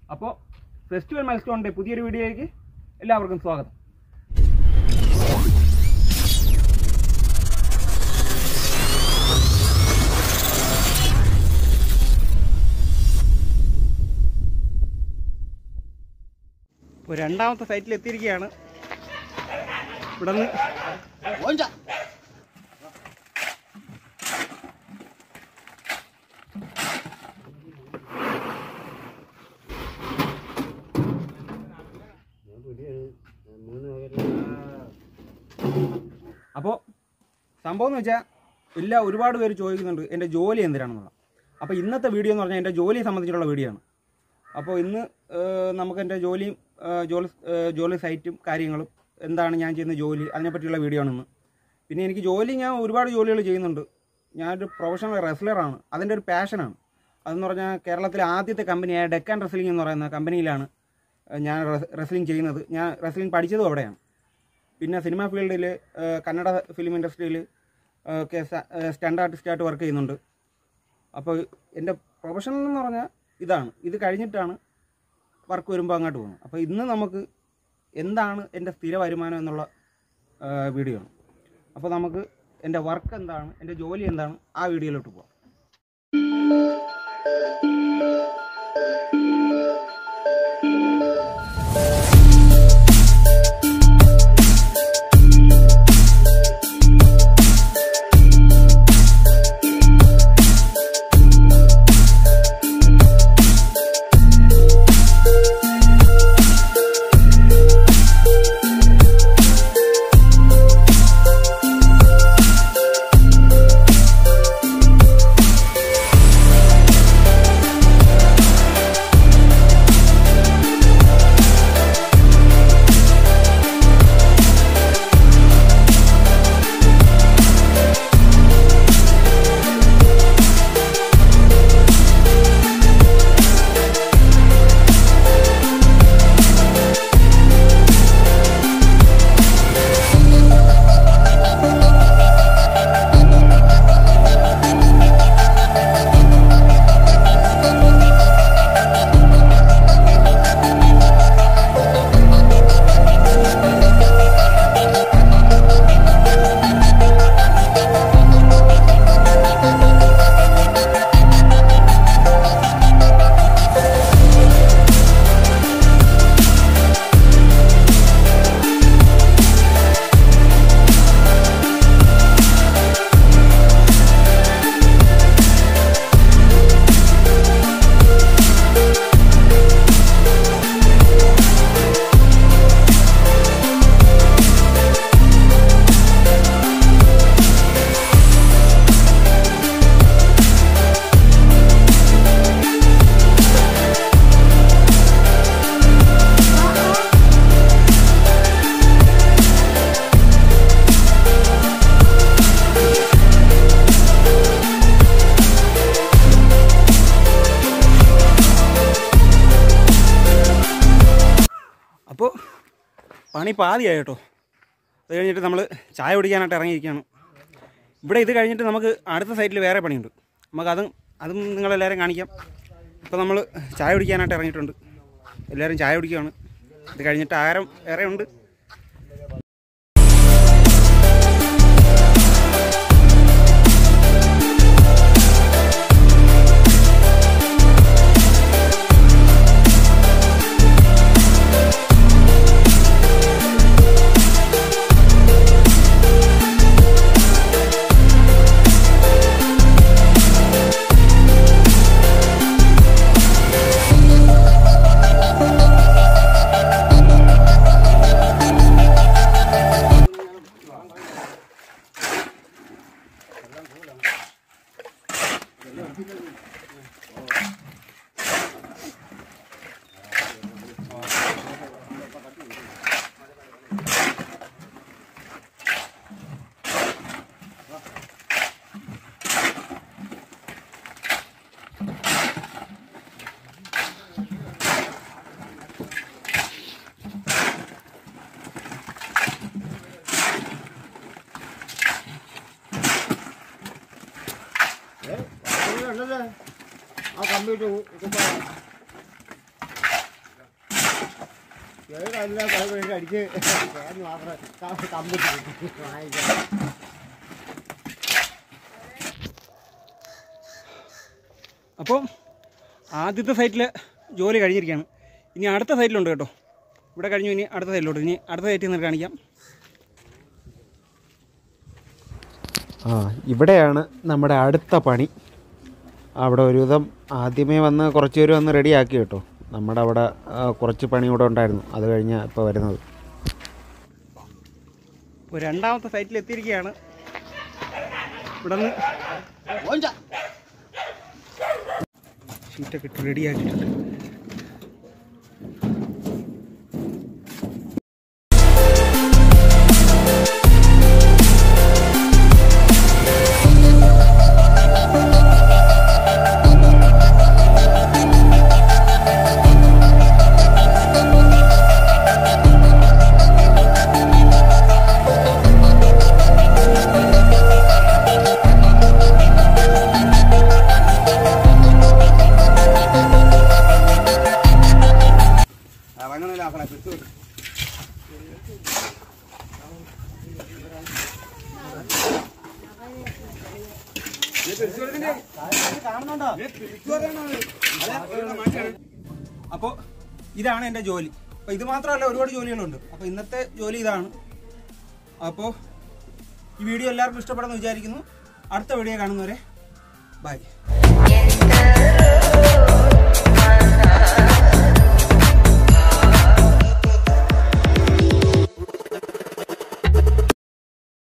അപ്പോൾ ഫെസ്റ്റിവൽ മൈൽസ്റ്റോണിൻ്റെ പുതിയൊരു വീഡിയോയ്ക്ക് എല്ലാവർക്കും സ്വാഗതം ഇപ്പോൾ രണ്ടാമത്തെ സൈറ്റിൽ എത്തിയിരിക്കുകയാണ് ഇവിടെ നിന്ന് അപ്പോൾ സംഭവം എന്ന് വെച്ചാൽ എല്ലാ ഒരുപാട് പേര് ചോദിക്കുന്നുണ്ട് എൻ്റെ ജോലി എന്തിനാണെന്നുള്ള അപ്പോൾ ഇന്നത്തെ വീഡിയോ എന്ന് പറഞ്ഞാൽ എൻ്റെ ജോലിയെ സംബന്ധിച്ചുള്ള വീഡിയോ ആണ് അപ്പോൾ ഇന്ന് ഏഹ്, നമുക്ക് എൻ്റെ ജോലിയും ഏഹ്, ജോലി ഏഹ്, ജോലി സൈറ്റും കാര്യങ്ങളും എന്താണ് ഞാൻ ചെയ്യുന്ന ജോലി അതിനെപ്പറ്റിയുള്ള വീഡിയോ ആണ് ഇന്ന് പിന്നെ എനിക്ക് ജോലി ഞാൻ ഒരുപാട് ജോലികൾ ചെയ്യുന്നുണ്ട് ഞാനൊരു പ്രൊഫഷണൽ റെസ്ലറാണ് അതിൻ്റെ ഒരു പാഷനാണ് അതെന്ന് പറഞ്ഞാൽ കേരളത്തിലെ ആദ്യത്തെ കമ്പനിയായ ഡെക്കാൻ റെസ്ലിംഗ് എന്ന് പറയുന്ന കമ്പനിയിലാണ് ഏഹ്, ഞാൻ റെസ്ലിംഗ് ചെയ്യുന്നത് ഞാൻ റെസ്ലിംഗ് പഠിച്ചതും അവിടെയാണ് പിന്നെ സിനിമ ഫീൽഡിൽ കന്നഡ ഫിലിം ഇൻഡസ്ട്രിയിൽ ഒക്കെ സ്റ്റണ്ട് ആർട്ടിസ്റ്റായിട്ട് വർക്ക് ചെയ്യുന്നുണ്ട് അപ്പോൾ എൻ്റെ പ്രൊഫഷൻ എന്ന് പറഞ്ഞാൽ ഇതാണ് ഇത് കഴിഞ്ഞിട്ടാണ് വർക്ക് വരുമ്പോൾ അങ്ങോട്ട് പോകുന്നത് അപ്പോൾ ഇന്ന് നമുക്ക് എന്താണ് എൻ്റെ സ്ഥിര വരുമാനം എന്നുള്ള വീഡിയോ ആണ് അപ്പോൾ നമുക്ക് എൻ്റെ വർക്ക് എന്താണ് എൻ്റെ ജോലി എന്താണ് ആ വീഡിയോയിലോട്ട് പോകാം അപ്പോൾ പണി പാതിയായി കേട്ടോ അത് കഴിഞ്ഞിട്ട് നമ്മൾ ചായ കുടിക്കാനായിട്ട് ഇറങ്ങിയിരിക്കുകയാണ് ഇവിടെ ഇത് കഴിഞ്ഞിട്ട് നമുക്ക് അടുത്ത സൈറ്റിൽ വേറെ പണിയുണ്ട് നമുക്ക് അതും അതും നിങ്ങളെല്ലാവരും കാണിക്കാം ഇപ്പോൾ നമ്മൾ ചായ കുടിക്കാനായിട്ട് ഇറങ്ങിയിട്ടുണ്ട് എല്ലാവരും ചായ കുടിക്കുകയാണ് ഇത് കഴിഞ്ഞിട്ട് ആഹാരം വേറെ ഉണ്ട് ആ കമ്പ്യൂട്ടർ കേടെല്ലാം പഴം അടിച്ച് ഫാൻ മാത്രം കമ്പിട്ട് വാങ്ങിക്കാം അപ്പോൾ ആദ്യത്തെ സൈറ്റിൽ ജോലി കഴിഞ്ഞിരിക്കുകയാണ് ഇനി അടുത്ത സൈറ്റിലുണ്ട് കേട്ടോ ഇവിടെ കഴിഞ്ഞു ഇനി അടുത്ത സൈറ്റിലോട്ട് ഇനി അടുത്ത സൈറ്റിൽ നിന്ന് കാണിക്കാം ആ ഇവിടെയാണ് നമ്മുടെ അടുത്ത പണി അവിടെ ഒരുവിധം ആദ്യമേ വന്ന് കുറച്ച് പേര് വന്ന് റെഡിയാക്കി കേട്ടോ നമ്മുടെ അവിടെ ആ, കുറച്ച് പണി കൂടെ ഉണ്ടായിരുന്നു അത് കഴിഞ്ഞാൽ ഇപ്പോൾ വരുന്നത് ഇപ്പോൾ രണ്ടാമത്തെ സൈറ്റിൽ എത്തിയിരിക്കുകയാണ് ഇവിടെ നിന്ന് ഷീറ്റൊക്കെ ഇട്ട് റെഡിയാക്കിയിട്ടുണ്ട് ഇറങ്ങണില്ല ആക്കളെ കിട്ടും അപ്പോൾ ഇതാണ് എൻ്റെ ജോലി അപ്പോൾ ഇത് മാത്രമല്ല ഒരുപാട് ജോലികളുണ്ട് അപ്പോൾ ഇന്നത്തെ ജോലി ഇതാണ് അപ്പോൾ ഈ വീഡിയോ എല്ലാവർക്കും ഇഷ്ടപ്പെടുമെന്ന് വിചാരിക്കുന്നു അടുത്ത വീഡിയോ കാണുന്നവരെ ബൈ Yes, sir.